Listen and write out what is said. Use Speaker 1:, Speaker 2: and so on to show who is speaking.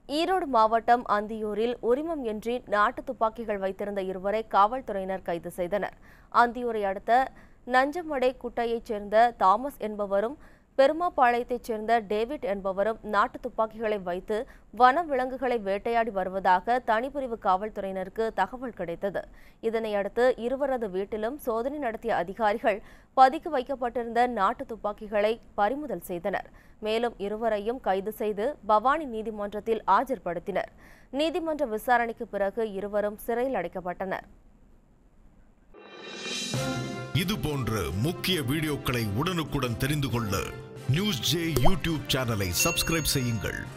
Speaker 1: ஈரோடு மாவட்டம் அந்தியூரில் உரிமம் இன்றி நாட்டு துப்பாக்கிகள் வைத்திருந்த இருவரை காவல்துறையினர் கைது செய்தனர் அந்தியூரை அடுத்த நஞ்சமடை குட்டையைச் சேர்ந்த தாமஸ் என்பவரும் பெருமாபாளையத்தைச் சேர்ந்த டேவிட் என்பவரும் நாட்டு துப்பாக்கிகளை வைத்து வன விலங்குகளை வேட்டையாடி வருவதாக தனிப்பிரிவு காவல்துறையினருக்கு தகவல் கிடைத்தது இதனையடுத்து இருவரது வீட்டிலும் சோதனை நடத்திய அதிகாரிகள் பதுக்கி வைக்கப்பட்டிருந்த நாட்டு துப்பாக்கிகளை பறிமுதல் செய்தனர் மேலும் இருவரையும் கைது செய்து பவானி நீதிமன்றத்தில் ஆஜர்படுத்தினர் நீதிமன்ற விசாரணைக்கு பிறகு இருவரும் சிறையில் அடைக்கப்பட்டனர்
Speaker 2: இது போன்ற முக்கிய வீடியோக்களை உடனுக்குடன் தெரிந்து கொள்ள நியூஸ் ஜே யூடியூப் சேனலை சப்ஸ்கிரைப் செய்யுங்கள்